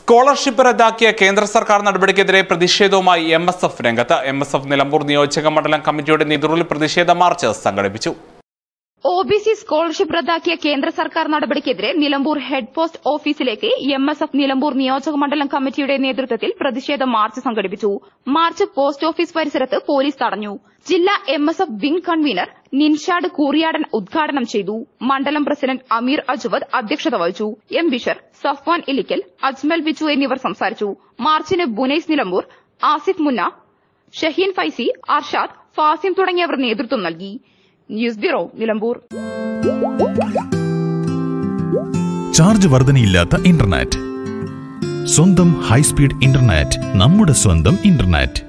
scholarship റദ്ദാക്കിയ കേന്ദ്ര സർക്കാർ നടപടിക്കെതിരെ പ്രതിഷേധവുമായി എം എസ് എഫ് രംഗത്ത് എം എസ് എഫ് നിലമ്പൂർ നിയോജക മണ്ഡലം കമ്മിറ്റിയുടെ നേതൃത്വത്തിൽ പ്രതിഷേധ മാർച്ച് സംഘടിപ്പിച്ചു ഒ ബി സി സ്കോളർഷിപ്പ് റദ്ദാക്കിയ കേന്ദ്ര സർക്കാർ നടപടിക്കെതിരെ നിലമ്പൂർ ഹെഡ് പോസ്റ്റ് ഓഫീസിലേക്ക് എം എസ് എഫ് നിലമ്പൂർ നിയോജക മണ്ഡലം കമ്മിറ്റിയുടെ നേതൃത്വത്തിൽ പ്രതിഷേധ മാർച്ച് സംഘടിപ്പിച്ചു മാർച്ച് പോസ്റ്റ് ഓഫീസ് പരിസരത്ത് പോലീസ് തടഞ്ഞു ജില്ലാ M S F wing convener Ninshad Kooriyadan ഉദ്ഘാടനം ചെയ്തു മണ്ഡലം പ്രസിഡന്റ് അമീർ അജ്വദ് അധ്യക്ഷത വഹിച്ചു എം ബിഷർ സഫ്വാൻ ഇലിക്കൽ അജ്മൽ ബിജു എന്നിവർ സംസാരിച്ചു മാർച്ചിന് ബുനൈസ് നിലമ്പൂർ ആസിഫ് മുന്ന ഷഹീൻ ഫൈസി അർഷാദ് ഫാസിം തുടങ്ങിയവർ നേതൃത്വം നൽകി ന്യൂസ് ബ്യൂറോ നിലമ്പൂർ ചാർജ് വർധനയില്ലാത്ത ഇന്റർനെറ്റ് സ്വന്തം ഹൈസ്പീഡ് ഇന്റർനെറ്റ് നമ്മുടെ സ്വന്തം ഇന്റർനെറ്റ്